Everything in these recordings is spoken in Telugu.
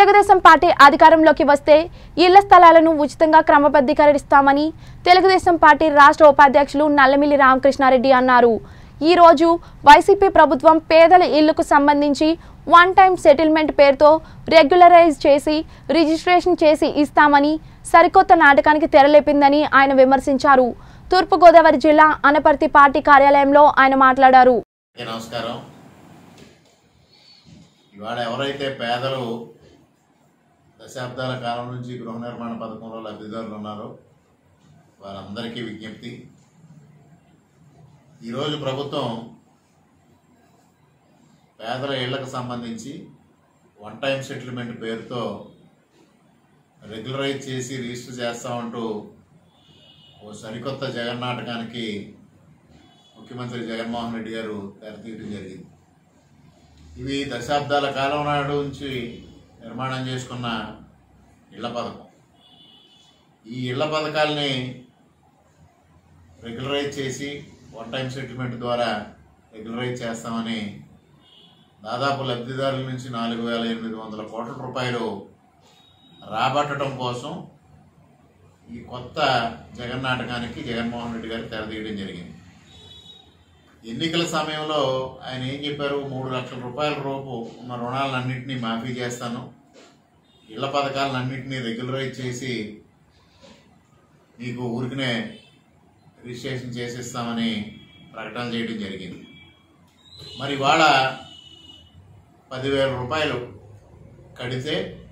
తెలుగుదేశం పార్టీ అధికారంలోకి వస్తే ఇళ్ల స్థలాలను ఉచితంగా క్రమబద్ధీకరిస్తామని తెలుగుదేశం పార్టీ రాష్ట్ర ఉపాధ్యక్షులు నల్లమిల్లి రామకృష్ణారెడ్డి అన్నారు ఈ రోజు వైసీపీ ప్రభుత్వం పేదల ఇళ్లకు సంబంధించి వన్ టైం సెటిల్మెంట్ పేరుతో రెగ్యులరైజ్ చేసి రిజిస్ట్రేషన్ చేసి ఇస్తామని సరికొత్త నాటకానికి తెరలేపిందని ఆయన విమర్శించారు తూర్పుగోదావరి జిల్లా అనపర్తి పార్టీ కార్యాలయంలో ఆయన మాట్లాడారు అందరికీ నమస్కారం ఇవాళ ఎవరైతే పేదలు దశాబ్దాల కాలం నుంచి గృహ నిర్మాణ పథకంలో లబ్ధిదారులు ఉన్నారో వారందరికీ విజ్ఞప్తి ఈరోజు ప్రభుత్వం పేదల ఇళ్లకు సంబంధించి వన్ టైం సెటిల్మెంట్ పేరుతో రెగ్యులరైజ్ చేసి రిజిస్టర్ చేస్తామంటూ ఓ సరికొత్త జగన్నాటకానికి ముఖ్యమంత్రి జగన్మోహన్ రెడ్డి గారు తెరతీయడం జరిగింది ఇవి దశాబ్దాల కాలం నాడు నుంచి నిర్మాణం చేసుకున్న ఇళ్ల పథకం ఈ ఇళ్ల పథకాల్ని రెగ్యులరైజ్ చేసి వన్ టైం సెటిల్మెంట్ ద్వారా రెగ్యులరైజ్ చేస్తామని దాదాపు లబ్ధిదారుల నుంచి నాలుగు వేల ఎనిమిది వందల కోట్ల రూపాయలు రాబట్టడం కోసం ఈ కొత్త జగన్నాటకానికి జగన్మోహన్ రెడ్డి గారు తెరతీయడం జరిగింది ఎన్నికల సమయంలో ఆయన ఏం చెప్పారు మూడు లక్షల రూపాయల రూపు ఉన్న రుణాలన్నింటినీ మాఫీ చేస్తాను ఇళ్ల పథకాలన్నింటినీ రెగ్యులరైజ్ చేసి మీకు ఊరికనే రిజిస్ట్రేషన్ చేసిస్తామని ప్రకటన చేయడం జరిగింది మరి ఇవాళ పదివేల రూపాయలు కడితే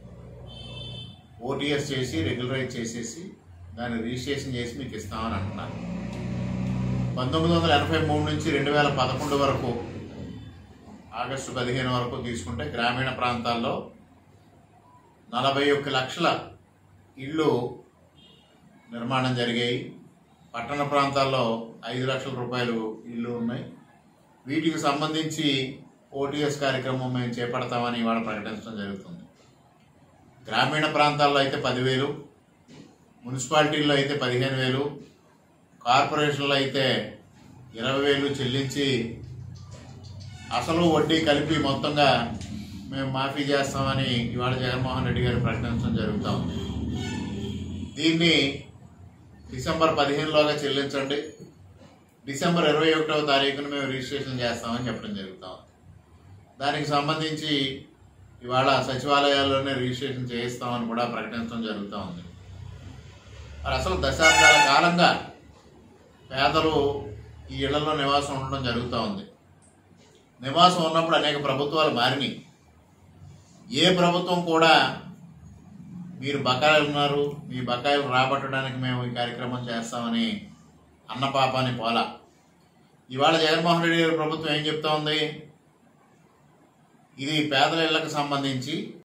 ఓటీఎస్ చేసి రెగ్యులరైజ్ చేసేసి దాన్ని రిజిస్ట్రేషన్ చేసి మీకు ఇస్తామని అంటున్నారు పంతొమ్మిది వందల ఎనభై మూడు నుంచి రెండు వేల పదకొండు వరకు ఆగస్టు పదిహేను వరకు తీసుకుంటే గ్రామీణ ప్రాంతాల్లో నలభై ఒక్క లక్షల ఇళ్ళు నిర్మాణం జరిగాయి పట్టణ ప్రాంతాల్లో ఐదు లక్షల రూపాయలు ఇళ్ళు ఉన్నాయి వీటికి సంబంధించి ఓటీఎస్ కార్యక్రమం మేము చేపడతామని ఇవాళ ప్రకటించడం జరుగుతుంది గ్రామీణ ప్రాంతాల్లో అయితే పదివేలు మున్సిపాలిటీల్లో అయితే పదిహేను వేలు కార్పొరేషన్లో అయితే ఇరవై వేలు చెల్లించి అసలు వడ్డీ కలిపి మొత్తంగా మేము మాఫీ చేస్తామని ఇవాళ జగన్మోహన్ రెడ్డి గారు ప్రకటించడం జరుగుతూ ఉంది దీన్ని డిసెంబర్ పదిహేనులోగా చెల్లించండి డిసెంబర్ ఇరవై ఒకటవ తారీఖున మేము రిజిస్ట్రేషన్ చేస్తామని చెప్పడం జరుగుతూ ఉంది దానికి సంబంధించి ఇవాళ సచివాలయాల్లోనే రిజిస్ట్రేషన్ చేయిస్తామని కూడా ప్రకటించడం జరుగుతూ ఉంది మరి అసలు దశాబ్దాల కాలంగా పేదలు ఈ ఇళ్లలో నివాసం ఉండడం జరుగుతూ ఉంది నివాసం ఉన్నప్పుడు అనేక ప్రభుత్వాలు మారినాయి ఏ ప్రభుత్వం కూడా మీరు బకాయిలు ఉన్నారు మీ బకాయిలు రాబట్టడానికి మేము ఈ కార్యక్రమం చేస్తామని అన్న పాపాని పోలా ఇవాళ జగన్మోహన్ రెడ్డి గారి ప్రభుత్వం ఏం చెప్తా ఉంది ఇది పేదల ఇళ్లకు సంబంధించి